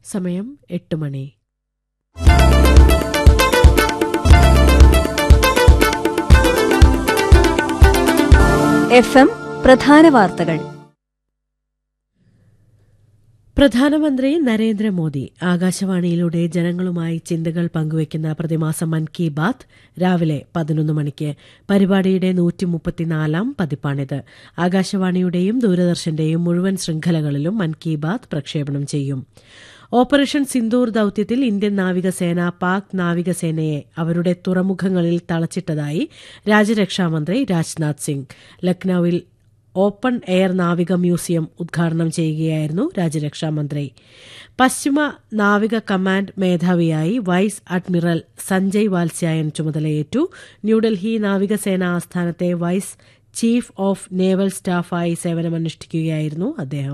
സമയം എട്ട് മണി F M പ്രധാന വാർത്തകൾ പ്രധാനമന്ത്രി നരേന്ദ്രമോദി ആകാശവാണിയിലൂടെ ജനങ്ങളുമായി ചിന്തകൾ പങ്കുവയ്ക്കുന്ന പ്രതിമാസം മൻ കി ബാത്ത് രാവിലെ പതിനൊന്ന് മണിക്ക് പരിപാടിയുടെ നൂറ്റിമുപ്പത്തിനാലാം പതിപ്പാണിത് ആകാശവാണിയുടെയും ദൂരദർശന്റെയും മുഴുവൻ ശൃംഖലകളിലും മൻ കി ബാത്ത് പ്രക്ഷേപണം ചെയ്യും ഓപ്പറേഷൻ സിന്ദൂർ ദൌത്യത്തിൽ ഇന്ത്യൻ നാവികസേന പാക് നാവികസേനയെ അവരുടെ തുറമുഖങ്ങളിൽ തളച്ചിട്ടതായി രാജ്യരക്ഷാമന്ത്രി രാജ്നാഥ് സിംഗ് ലക്നൌവിൽ ഓപ്പൺ എയർ നാവിക മ്യൂസിയം ഉദ്ഘാടനം ചെയ്യുകയായിരുന്നു രാജ്യരക്ഷാമന്ത്രി പശ്ചിമ നാവിക കമാൻഡ് മേധാവിയായി വൈസ് അഡ്മിറൽ സഞ്ജയ് വാത്സ്യായൻ ചുമതലയേറ്റു ന്യൂഡൽഹി നാവികസേന ആസ്ഥാനത്തെ വൈസ് ചീഫ് ഓഫ് നേവൽ സ്റ്റാഫായി സേവനമനുഷ്ഠിക്കുകയായിരുന്നു അദ്ദേഹം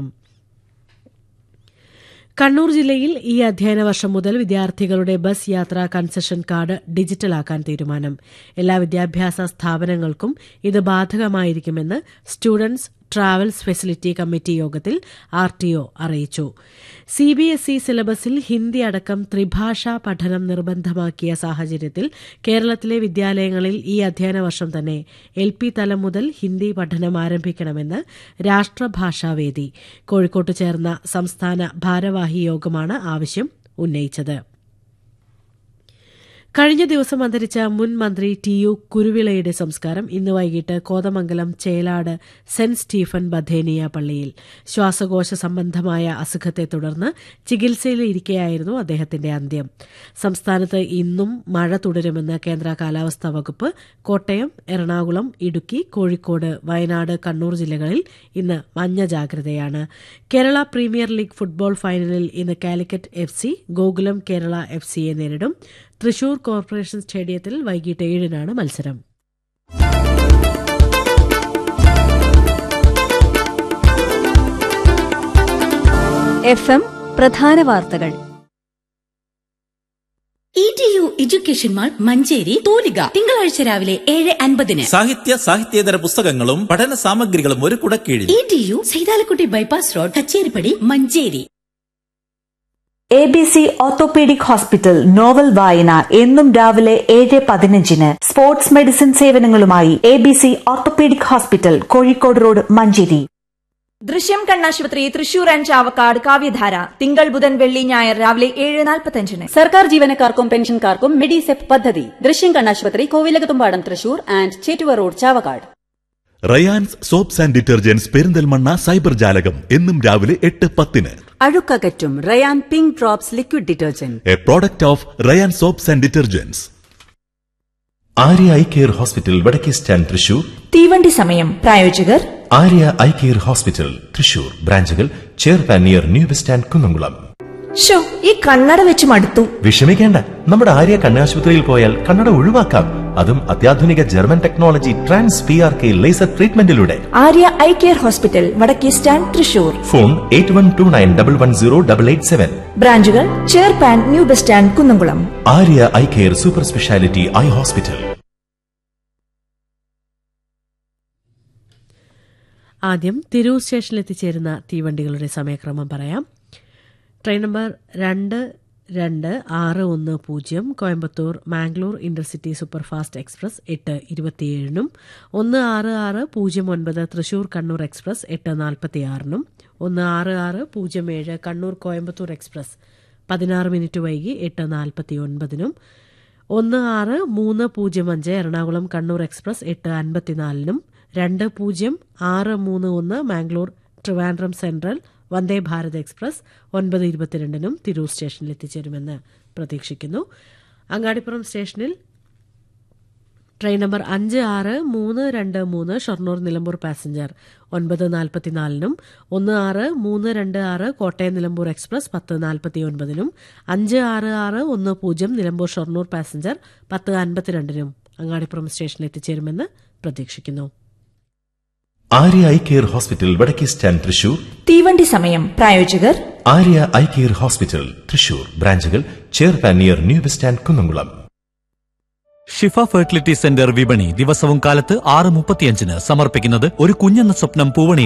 കണ്ണൂർ ജില്ലയിൽ ഈ അധ്യയന വർഷം മുതൽ വിദ്യാർത്ഥികളുടെ ബസ് യാത്രാ കൺസെഷൻ കാർഡ് ഡിജിറ്റലാക്കാൻ തീരുമാനം എല്ലാ വിദ്യാഭ്യാസ സ്ഥാപനങ്ങൾക്കും ഇത് ബാധകമായിരിക്കുമെന്ന് സ്റ്റുഡൻസ് ട്രാവൽസ് ഫെസിലിറ്റി കമ്മിറ്റി യോഗത്തിൽ ആർ ടി ഒ അറിയിച്ചു സിബിഎസ്ഇ സിലബസിൽ ഹിന്ദി അടക്കം ത്രിഭാഷാ പഠനം നിർബന്ധമാക്കിയ സാഹചര്യത്തിൽ കേരളത്തിലെ വിദ്യാലയങ്ങളിൽ ഈ അധ്യയന വർഷം തന്നെ എൽ പി തലം മുതൽ ഹിന്ദി പഠനം ആരംഭിക്കണമെന്ന് രാഷ്ട്രഭാഷാവേദി കോഴിക്കോട്ട് ചേർന്ന സംസ്ഥാന ഭാരവാഹി യോഗമാണ് ആവശ്യം ഉന്നയിച്ചത് കഴിഞ്ഞ ദിവസം അന്തരിച്ച മുൻ മന്ത്രി ടി യു കുരുവിളയുടെ സംസ്കാരം ഇന്ന് വൈകിട്ട് Kothamangalam Chelad saint Stephen Bethania പള്ളിയിൽ ശ്വാസകോശ സംബന്ധമായ അസുഖത്തെ തുടർന്ന് ചികിത്സയിലിരിക്കെയായിരുന്നു അദ്ദേഹത്തിന്റെ അന്ത്യം സംസ്ഥാനത്ത് ഇന്നും മഴ തുടരുമെന്ന് കേന്ദ്ര കാലാവസ്ഥാ വകുപ്പ് കോട്ടയം എറണാകുളം ഇടുക്കി കോഴിക്കോട് വയനാട് കണ്ണൂർ ജില്ലകളിൽ ഇന്ന് മഞ്ഞ ജാഗ്രതയാണ് കേരള പ്രീമിയർ ലീഗ് ഫുട്ബോൾ ഫൈനലിൽ ഇന്ന് Calicut F C Gokulam Kerala F സിയെ നേരിടും തൃശൂർ കോർപ്പറേഷൻ സ്റ്റേഡിയത്തിൽ വൈകിട്ട് ഏഴിനാണ് മത്സരം എഫ് എം പ്രധാന വാർത്തകൾ E T U education mall Manjeri തൂലിക തിങ്കളാഴ്ച രാവിലെ ഏഴ് അൻപതിന് സാഹിത്യ സാഹിത്യേതര പുസ്തകങ്ങളും പഠന സാമഗ്രികളും ഒരു കുടക്കീഴിൽ E T U Saithalakutty bypass road Kacheripadi Manjeri A B C orthopaedic hospital novel വായന എന്നും രാവിലെ ഏഴ് പതിനഞ്ചിന് സ്പോർട്സ് മെഡിസിൻ സേവനങ്ങളുമായി A B C orthopaedic hospital Kozhikode road Manjeri Drishyam കണ്ണാശുപത്രി തൃശൂർ ആൻഡ് ചാവക്കാട് കാവ്യധാര തിങ്കൾ ബുധൻ വെള്ളി ഞായർ രാവിലെ ഏഴ് നാൽപ്പത്തഞ്ചിന് സർക്കാർ ജീവനക്കാർക്കും പെൻഷൻകാർക്കും മെഡിസെപ് പദ്ധതി ദൃശ്യം കണ്ണാശുപത്രി Kovilakathumpadam Thrissur and Chettuva road Chavakkad Rayans soaps and detergents Perinthalmanna cyber ജാലകം എന്നും രാവിലെ എട്ട് പത്തിന് അഴുക്കകറ്റും Rayan pink drops liquid detergent a product of Rayan soaps and detergents Arya eye care hospital വടക്കേ സ്റ്റാൻഡ് തൃശൂർ തീവണ്ടി സമയം പ്രായോജകർ Arya eye care hospital Thrissur ബ്രാഞ്ചുകൾ ചെയർപാൻ near new bus stand Kunnamkulam ഷോ ഈ കണ്ണട വെച്ച് മടുത്തു വിഷമിക്കേണ്ട നമ്മുടെ ആര്യ കണ്ണാശുപത്രിയിൽ പോയാൽ കണ്ണട ഒഴിവാക്കാം അതും അത്യാധുനിക German technology trans P R K laser ട്രീറ്റ്മെന്റിലൂടെ ആര്യ ഐ കെയർ ഹോസ്പിറ്റൽ വടക്കേ stand Thrissur phone eight one two nine double one zero double eight seven ബ്രാഞ്ചുകൾ ചെയർപാൻ new bus stand Kunnamkulam Arya eye care super speciality eye hospital ആദ്യം തിരൂർ സ്റ്റേഷനിൽ എത്തിച്ചേരുന്ന തീവണ്ടികളുടെ സമയക്രമം പറയാം train number രണ്ട് രണ്ട് ആറ് ഒന്ന് പൂജ്യം Coimbatore Mangalore intercity superfast express എട്ട് ഇരുപത്തിയേഴിനും ഒന്ന് ആറ് ആറ് പൂജ്യം ഒൻപത് തൃശൂർ കണ്ണൂർ എക്സ്പ്രസ് എട്ട് നാൽപ്പത്തിയാറിനും ഒന്ന് ആറ് ആറ് പൂജ്യം ഏഴ് കണ്ണൂർ കോയമ്പത്തൂർ എക്സ്പ്രസ് പതിനാറ് മിനിറ്റ് വൈകി എട്ട് നാൽപ്പത്തി ഒൻപതിനും ഒന്ന് ആറ് മൂന്ന് പൂജ്യം അഞ്ച് എറണാകുളം കണ്ണൂർ എക്സ്പ്രസ് എട്ട് അൻപത്തിനാലിനും രണ്ട് പൂജ്യം ആറ് മൂന്ന് ഒന്ന് മാംഗ്ലൂർ ട്രിവാൻഡ്രം സെൻട്രൽ വന്ദേ ഭാരത് എക്സ്പ്രസ് ഒൻപത് ഇരുപത്തിരണ്ടിനും തിരൂർ സ്റ്റേഷനിൽ എത്തിച്ചേരുമെന്ന് പ്രതീക്ഷിക്കുന്നു അങ്ങാടിപ്പുറം സ്റ്റേഷനിൽ ട്രെയിൻ നമ്പർ അഞ്ച് ആറ് മൂന്ന് രണ്ട് മൂന്ന് ഷൊർണൂർ നിലമ്പൂർ പാസഞ്ചർ ഒൻപത് നാൽപ്പത്തിനാലിനും ഒന്ന് ആറ് മൂന്ന് രണ്ട് ആറ് കോട്ടയം നിലമ്പൂർ എക്സ്പ്രസ് പത്ത് നാൽപ്പത്തി ഒൻപതിനും അഞ്ച് ആറ് ആറ് ഒന്ന് പൂജ്യം നിലമ്പൂർ ഷൊർണൂർ പാസഞ്ചർ പത്ത് അൻപത്തിരണ്ടിനും അങ്ങാടിപ്പുറം സ്റ്റേഷനിൽ എത്തിച്ചേരുമെന്ന് പ്രതീക്ഷിക്കുന്നു ആര്യ ഐ കെയർ ഹോസ്പിറ്റൽ വടക്കേ സ്റ്റാൻഡ് തൃശൂർ തീവണ്ടി സമയം പ്രായോജകർ Arya eye care hospital Thrissur ബ്രാഞ്ചുകൾ ചെയർപാൻ near new bus stand Kunnamkulam Shifa fertility centre വിപണി ദിവസവും കാലത്ത് ആറ് മുപ്പത്തിയഞ്ചിന് സമർപ്പിക്കുന്നത് ഒരു കുഞ്ഞെന്ന സ്വപ്നം പൂവണി